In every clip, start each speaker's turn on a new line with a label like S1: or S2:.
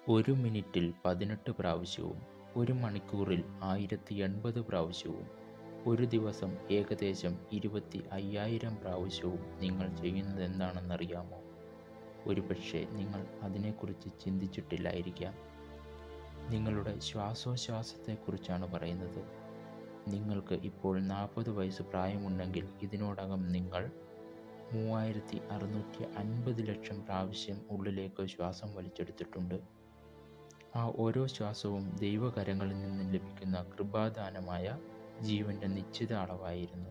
S1: ഒരു മിനിറ്റിൽ പതിനെട്ട് പ്രാവശ്യവും ഒരു മണിക്കൂറിൽ ആയിരത്തി എൺപത് പ്രാവശ്യവും ഒരു ദിവസം ഏകദേശം ഇരുപത്തി അയ്യായിരം പ്രാവശ്യവും നിങ്ങൾ ചെയ്യുന്നത് എന്താണെന്നറിയാമോ ഒരുപക്ഷെ നിങ്ങൾ അതിനെക്കുറിച്ച് ചിന്തിച്ചിട്ടില്ലായിരിക്കാം നിങ്ങളുടെ ശ്വാസോച്ഛ്വാസത്തെക്കുറിച്ചാണ് പറയുന്നത് നിങ്ങൾക്ക് ഇപ്പോൾ നാൽപ്പത് വയസ്സ് പ്രായമുണ്ടെങ്കിൽ ഇതിനോടകം നിങ്ങൾ മൂവായിരത്തി അറുന്നൂറ്റി അൻപത് ലക്ഷം പ്രാവശ്യം ഉള്ളിലേക്ക് ശ്വാസം വലിച്ചെടുത്തിട്ടുണ്ട് ആ ഓരോ ശ്വാസവും ദൈവകരങ്ങളിൽ നിന്ന് ലഭിക്കുന്ന കൃപാദാനമായ ജീവൻ്റെ നിശ്ചിത അളവായിരുന്നു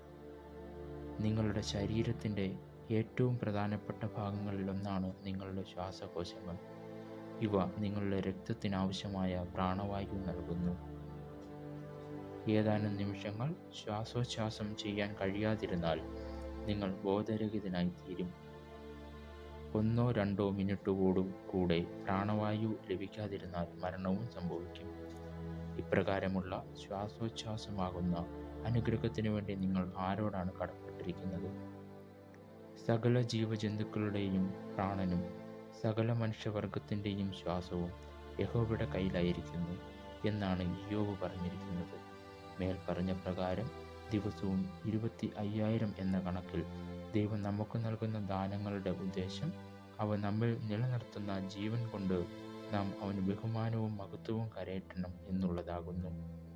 S1: നിങ്ങളുടെ ശരീരത്തിൻ്റെ ഏറ്റവും പ്രധാനപ്പെട്ട ഭാഗങ്ങളിലൊന്നാണ് നിങ്ങളുടെ ശ്വാസകോശങ്ങൾ ഇവ നിങ്ങളുടെ രക്തത്തിനാവശ്യമായ പ്രാണവായു നൽകുന്നു ഏതാനും നിമിഷങ്ങൾ ശ്വാസോച്ഛ്വാസം ചെയ്യാൻ കഴിയാതിരുന്നാൽ നിങ്ങൾ ബോധരഹിതനായി തീരും ഒന്നോ രണ്ടോ മിനിറ്റോടും കൂടെ പ്രാണവായു ലഭിക്കാതിരുന്നാൽ മരണവും സംഭവിക്കും ഇപ്രകാരമുള്ള ശ്വാസോച്ഛ്വാസമാകുന്ന അനുഗ്രഹത്തിനു വേണ്ടി നിങ്ങൾ ആരോടാണ് കടപ്പെട്ടിരിക്കുന്നത് സകല ജീവജന്തുക്കളുടെയും പ്രാണനും സകല മനുഷ്യവർഗത്തിൻ്റെയും ശ്വാസവും യഹോവയുടെ കയ്യിലായിരിക്കുന്നു എന്നാണ് യോബ് പറഞ്ഞിരിക്കുന്നത് മേൽ പറഞ്ഞ പ്രകാരം ദിവസവും ഇരുപത്തി അയ്യായിരം എന്ന കണക്കിൽ ദൈവം നമുക്ക് നൽകുന്ന ദാനങ്ങളുടെ ഉദ്ദേശം അവ നമ്മിൽ നിലനിർത്തുന്ന ജീവൻ കൊണ്ട് നാം അവന് ബഹുമാനവും മഹത്വവും കരയറ്റണം എന്നുള്ളതാകുന്നു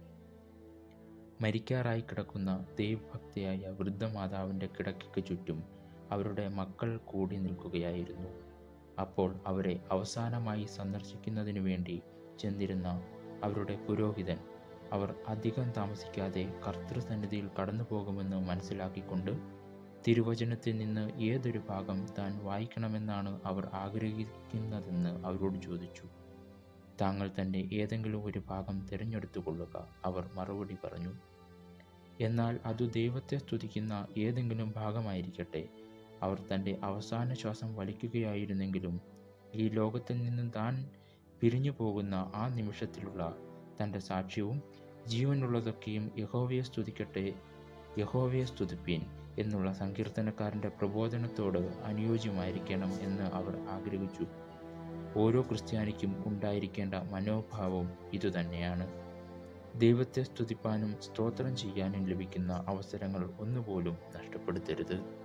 S1: മരിക്കാറായി കിടക്കുന്ന ദൈവഭക്തിയായ വൃദ്ധമാതാവിൻ്റെ കിടക്കയ്ക്ക് ചുറ്റും അവരുടെ മക്കൾ കൂടി നിൽക്കുകയായിരുന്നു അപ്പോൾ അവരെ അവസാനമായി സന്ദർശിക്കുന്നതിനു വേണ്ടി ചെന്നിരുന്ന അവരുടെ പുരോഹിതൻ അവർ അധികം താമസിക്കാതെ കർത്തൃസന്നിധിയിൽ കടന്നു പോകുമെന്ന് മനസ്സിലാക്കിക്കൊണ്ട് തിരുവചനത്തിൽ നിന്ന് ഏതൊരു ഭാഗം താൻ വായിക്കണമെന്നാണ് അവർ ആഗ്രഹിക്കുന്നതെന്ന് അവരോട് ചോദിച്ചു താങ്കൾ തൻ്റെ ഏതെങ്കിലും ഒരു ഭാഗം തിരഞ്ഞെടുത്തു കൊള്ളുക അവർ മറുപടി പറഞ്ഞു എന്നാൽ അത് ദൈവത്തെ സ്തുതിക്കുന്ന ഏതെങ്കിലും ഭാഗമായിരിക്കട്ടെ അവർ തൻ്റെ അവസാന ശ്വാസം വലിക്കുകയായിരുന്നെങ്കിലും ഈ ലോകത്തിൽ നിന്നും താൻ പിരിഞ്ഞു പോകുന്ന ആ നിമിഷത്തിലുള്ള തൻ്റെ സാക്ഷ്യവും ജീവനുള്ളതൊക്കെയും യഹോവയെ സ്തുതിക്കട്ടെ യഹോവയെ സ്തുതിപ്പീൻ എന്നുള്ള സങ്കീർത്തനക്കാരൻ്റെ പ്രബോധനത്തോട് അനുയോജ്യമായിരിക്കണം എന്ന് അവർ ആഗ്രഹിച്ചു ഓരോ ക്രിസ്ത്യാനിക്കും ഉണ്ടായിരിക്കേണ്ട മനോഭാവം ഇതുതന്നെയാണ് ദൈവത്തെ സ്തുതിപ്പാനും സ്തോത്രം ചെയ്യാനും ലഭിക്കുന്ന അവസരങ്ങൾ ഒന്നുപോലും നഷ്ടപ്പെടുത്തരുത്